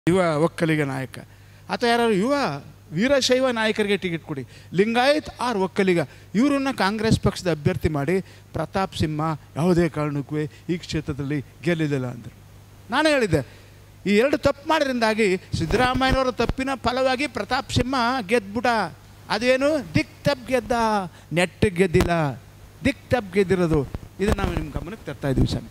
ಯುವ ಒಕ್ಕಲಿಗ ನಾಯಕ ಅಥವಾ ಯಾರು ಯುವ ವೀರಶೈವ ನಾಯಕರಿಗೆ ಟಿಕೆಟ್ ಕೊಡಿ ಲಿಂಗಾಯತ್ ಆರ್ ಒಕ್ಕಲಿಗ ಇವರನ್ನ ಕಾಂಗ್ರೆಸ್ ಪಕ್ಷದ ಅಭ್ಯರ್ಥಿ ಮಾಡಿ ಪ್ರತಾಪ್ ಸಿಂಹ ಯಾವುದೇ ಕಾರಣಕ್ಕೂ ಈ ಕ್ಷೇತ್ರದಲ್ಲಿ ಗೆಲ್ಲಿಲ್ಲ ಅಂದರು ನಾನು ಹೇಳಿದ್ದೆ ಈ ಎರಡು ತಪ್ಪು ಮಾಡೋದ್ರಿಂದಾಗಿ ಸಿದ್ದರಾಮಯ್ಯನವರ ತಪ್ಪಿನ ಫಲವಾಗಿ ಪ್ರತಾಪ್ ಸಿಂಹ ಗೆದ್ಬಿಟ ಅದೇನು ದಿಕ್ ತಪ್ಪು ಗೆದ್ದ ನೆಟ್ಟಿಗೆ ಗೆದ್ದಿಲ್ಲ ದಿಕ್ ತಪ್ಪು ಗೆದ್ದಿರೋದು ಇದು ನಾವು ನಿಮ್ಮ ಗಮನಕ್ಕೆ ತರ್ತಾ ಇದ್ದೀವಿ ಸ್ವಾಮಿ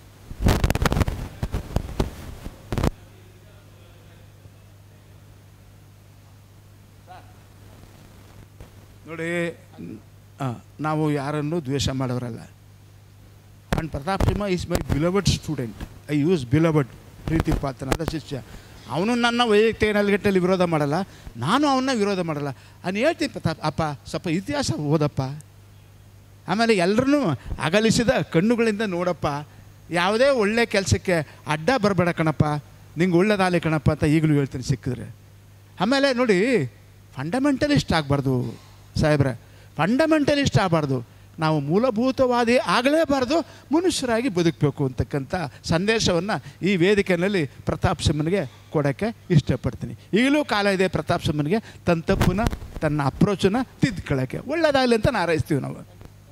ನೋಡಿ ಆ, ನಾವು ಯಾರನ್ನು ದ್ವೇಷ ಮಾಡೋರಲ್ಲ and Pratap Simha is my beloved student I use beloved ಪ್ರೀತಿ ಪಾತ್ರನಾದ ಶಿಷ್ಯ ಅವನು ನನ್ನ ವೈಯಕ್ತಿಕ ನೆಲಗಟ್ಟಲ್ಲಿ ವಿರೋಧ ಮಾಡಲ್ಲ ನಾನು ಅವನ್ನ ವಿರೋಧ ಮಾಡಲ್ಲ ನಾನು ಹೇಳ್ತೀನಿ ಪ್ರತಾಪ್ ಅಪ್ಪ ಸ್ವಲ್ಪ ಇತಿಹಾಸ ಓದಪ್ಪ ಆಮೇಲೆ ಎಲ್ಲರನ್ನೂ ಅಗಲಿಸಿದ ಕಣ್ಣುಗಳಿಂದ ನೋಡಪ್ಪ ಯಾವುದೇ ಒಳ್ಳೆ ಕೆಲಸಕ್ಕೆ ಅಡ್ಡ ಬರಬೇಡ ಕಣಪ್ಪ ನಿಂಗೆ ಒಳ್ಳೇದಾಗಲಿ ಕಣಪ್ಪ ಅಂತ ಈಗಲೂ ಹೇಳ್ತೀನಿ ಸಿಕ್ಕಿದ್ರೆ ಆಮೇಲೆ ನೋಡಿ ಫಂಡಮೆಂಟಲಿಸ್ಟ್ ಆಗಬಾರ್ದು ಸಾಹೇಬ್ರೆ ಫಂಡಮೆಂಟಲಿಸ್ಟ್ ಆಗಬಾರ್ದು ನಾವು ಮೂಲಭೂತವಾದಿ ಆಗಲೇಬಾರ್ದು ಮನುಷ್ಯರಾಗಿ ಬದುಕಬೇಕು ಅಂತಕ್ಕಂಥ ಸಂದೇಶವನ್ನು ಈ ವೇದಿಕೆಯಲ್ಲಿ ಪ್ರತಾಪ್ ಸಿಂಹನಿಗೆ ಕೊಡೋಕ್ಕೆ ಇಷ್ಟಪಡ್ತೀನಿ ಈಗಲೂ ಕಾಲ ಇದೆ ಪ್ರತಾಪ್ ಸಿಂಹನಿಗೆ ತನ್ನ ತಪ್ಪನ್ನ ತನ್ನ ಅಪ್ರೋಚನ್ನ ತಿದ್ಕೊಳ್ಳೋಕ್ಕೆ ಒಳ್ಳೇದಾಗಲಿ ಅಂತ ಹಾರೈಸ್ತೀವಿ ನಾವು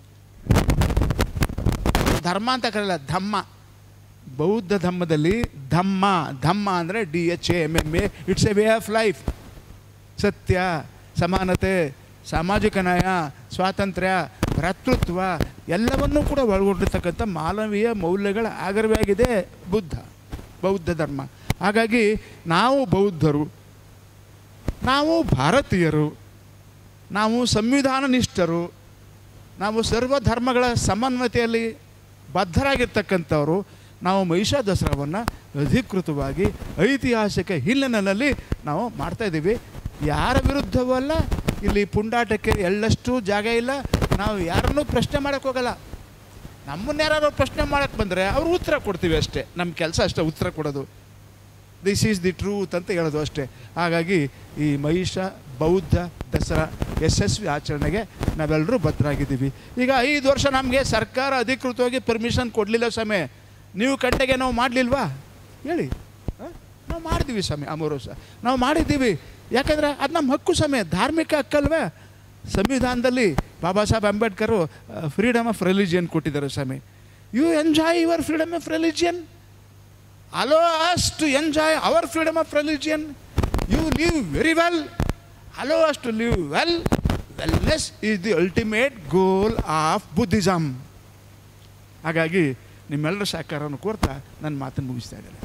ಧರ್ಮ ಅಂತ ಕರೆಯಲ್ಲ ಧಮ್ಮ ಬೌದ್ಧ ಧಮ್ಮದಲ್ಲಿ ಧಮ್ಮ ಧಮ್ಮ ಅಂದರೆ D H M M A it's a way of life ಸತ್ಯ ಸಮಾನತೆ ಸಾಮಾಜಿಕ ನ್ಯಾಯ ಸ್ವಾತಂತ್ರ್ಯ ಭ್ರಾತೃತ್ವ ಎಲ್ಲವನ್ನೂ ಕೂಡ ಒಳಗೊಂಡಿರ್ತಕ್ಕಂಥ ಮಾನವೀಯ ಮೌಲ್ಯಗಳ ಆಗರವಾಗಿದೆ ಬುದ್ಧ ಬೌದ್ಧ ಧರ್ಮ ಹಾಗಾಗಿ ನಾವು ಬೌದ್ಧರು ನಾವು ಭಾರತೀಯರು ನಾವು ಸಂವಿಧಾನ ನಿಷ್ಠರು ನಾವು ಸರ್ವ ಧರ್ಮಗಳ ಸಮನ್ವಯತೆಯಲ್ಲಿ ಬದ್ಧರಾಗಿರ್ತಕ್ಕಂಥವರು ನಾವು ಮಹಿಷಾ ದಸರಾವನ್ನು ಅಧಿಕೃತವಾಗಿ ಐತಿಹಾಸಿಕ ಹಿನ್ನೆಲೆಯಲ್ಲಿ ನಾವು ಮಾಡ್ತಾಯಿದ್ದೀವಿ ಯಾರ ವಿರುದ್ಧವೂ ಅಲ್ಲ ಇಲ್ಲಿ ಪುಂಡಾಟಕ್ಕೆ ಎಳ್ಳಷ್ಟು ಜಾಗ ಇಲ್ಲ ನಾವು ಯಾರನ್ನೂ ಪ್ರಶ್ನೆ ಮಾಡೋಕ್ಕೆ ಹೋಗಲ್ಲ ನಮ್ಮನ್ನ ಯಾರು ಪ್ರಶ್ನೆ ಮಾಡೋಕ್ಕೆ ಬಂದರೆ ಅವ್ರು ಉತ್ತರ ಕೊಡ್ತೀವಿ ಅಷ್ಟೇ ನಮ್ಮ ಕೆಲಸ ಅಷ್ಟೇ ಉತ್ತರ ಕೊಡೋದು ದಿಸ್ ಈಸ್ ದಿ ಟ್ರೂತ್ ಅಂತ ಹೇಳೋದು ಅಷ್ಟೇ ಹಾಗಾಗಿ ಈ ಮಹಿಷ ಬೌದ್ಧ ದಸರಾ ಯಶಸ್ವಿ ಆಚರಣೆಗೆ ನಾವೆಲ್ಲರೂ ಬದ್ಧರಾಗಿದ್ದೀವಿ ಈಗ ಐದು ವರ್ಷ ನಮಗೆ ಸರ್ಕಾರ ಅಧಿಕೃತವಾಗಿ ಪರ್ಮಿಷನ್ ಕೊಡಲಿಲ್ಲ ಸಮಯ ನೀವು ಕಟ್ಟೆಗೆ ನಾವು ಮಾಡಲಿಲ್ವಾ ಹೇಳಿ ಆ? ನಾವು ಮಾಡಿದ್ದೀವಿ ಸಮಯ ಆ ಮೂರು ವರ್ಷ ನಾವು ಮಾಡಿದ್ದೀವಿ ಯಾಕಂದರೆ ಅದು ನಮ್ಮ ಹಕ್ಕು ಸಮಯ ಧಾರ್ಮಿಕ ಹಕ್ಕಲ್ವೇ ಸಂವಿಧಾನದಲ್ಲಿ Baba Saheb Ambedkar freedom of religion ಕೊಟ್ಟಿದ್ದಾರೆ ಸ್ವಾಮಿ you enjoy your freedom of religion allow us to enjoy our freedom of religion. You live very well. Allow us to live well. Wellness is the ultimate goal of Buddhism. ಹಾಗಾಗಿ ನಿಮ್ಮೆಲ್ಲರ ಸಹಕಾರವನ್ನು ಕೋರ್ತಾ ನನ್ನ ಮಾತನ್ನು ಮುಗಿಸ್ತಾ ಇದ್ದೇನೆ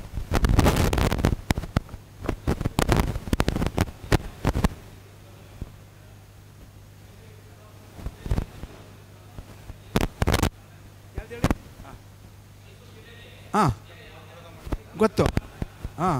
ಹಾಂ ಗೊತ್ತು ಹಾಂ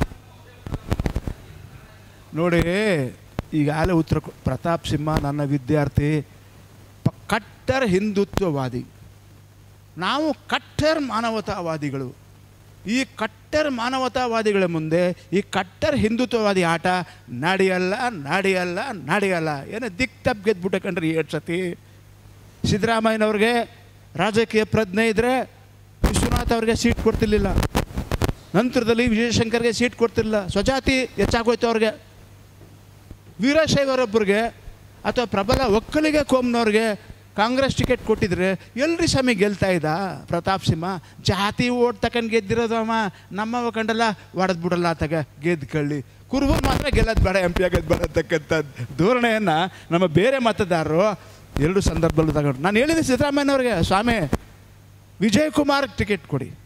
ನೋಡಿ ಈಗಾಗಲೇ ಉತ್ತರ ಕೊ- ಪ್ರತಾಪ್ ಸಿಂಹ ನನ್ನ ವಿದ್ಯಾರ್ಥಿ ಪ ಕಟ್ಟರ್ ಹಿಂದುತ್ವವಾದಿ ನಾವು ಕಟ್ಟರ್ ಮಾನವತಾವಾದಿಗಳು ಈ ಕಟ್ಟರ್ ಮಾನವತಾವಾದಿಗಳ ಮುಂದೆ ಈ ಕಟ್ಟರ್ ಹಿಂದುತ್ವವಾದಿ ಆಟ ನಡೆಯಲ್ಲ ನಡೆಯಲ್ಲ ನಡೆಯಲ್ಲ ಏನೋ ದಿಕ್ ತಪ್ಪು ಗೆದ್ಬಿಟ್ಟೆ ಕಣ್ರಿ ಎರಡು ಸತಿ ಸಿದ್ದರಾಮಯ್ಯನವ್ರಿಗೆ ರಾಜಕೀಯ ಪ್ರಜ್ಞೆ ಇದ್ದರೆ ವಿಶ್ವನಾಥ್ ಅವ್ರಿಗೆ ಸೀಟ್ ಕೊಡ್ತಿರ್ಲಿಲ್ಲ ನಂತರದಲ್ಲಿ ವಿಜಯಶಂಕರ್ಗೆ ಸೀಟ್ ಕೊಡ್ತಿರಲಿಲ್ಲ ಸ್ವಜಾತಿ ಹೆಚ್ಚಾಗೋಯ್ತು ಅವ್ರಿಗೆ ವೀರಶೈವರೊಬ್ಬರಿಗೆ ಅಥವಾ ಪ್ರಬಲ ಒಕ್ಕಲಿಗ ಕೋಮ್ನವ್ರಿಗೆ ಕಾಂಗ್ರೆಸ್ ಟಿಕೆಟ್ ಕೊಟ್ಟಿದ್ರೆ ಎಲ್ರಿ ಸ್ವಾಮಿ ಗೆಲ್ತಾ ಇದ್ದ ಪ್ರತಾಪ್ ಸಿಂಹ ಜಾತಿ ಓಟ್ ತಗೊಂಡು ಗೆದ್ದಿರೋದು ಅವ ನಮ್ಮವ ಕಂಡಲ್ಲ ಒಡೆದು ಬಿಡಲ್ಲ ತಗ ಗೆದ್ದು ಕಳ್ಳಿ ಕುರುಬು ಮಾತ್ರ ಗೆಲ್ಲೋದು ಬೇಡ ಎಂ ಪಿ ಆಗೋದು ಬೇಡ ಅಂತಕ್ಕಂಥ ಧೋರಣೆಯನ್ನು ನಮ್ಮ ಬೇರೆ ಮತದಾರರು ಎರಡು ಸಂದರ್ಭದಲ್ಲೂ ತಗೊಂಡು ನಾನು ಹೇಳಿದೆ ಸಿದ್ದರಾಮಯ್ಯನವ್ರಿಗೆ ಸ್ವಾಮಿ ವಿಜಯ್ ಕುಮಾರ್ ಟಿಕೆಟ್ ಕೊಡಿ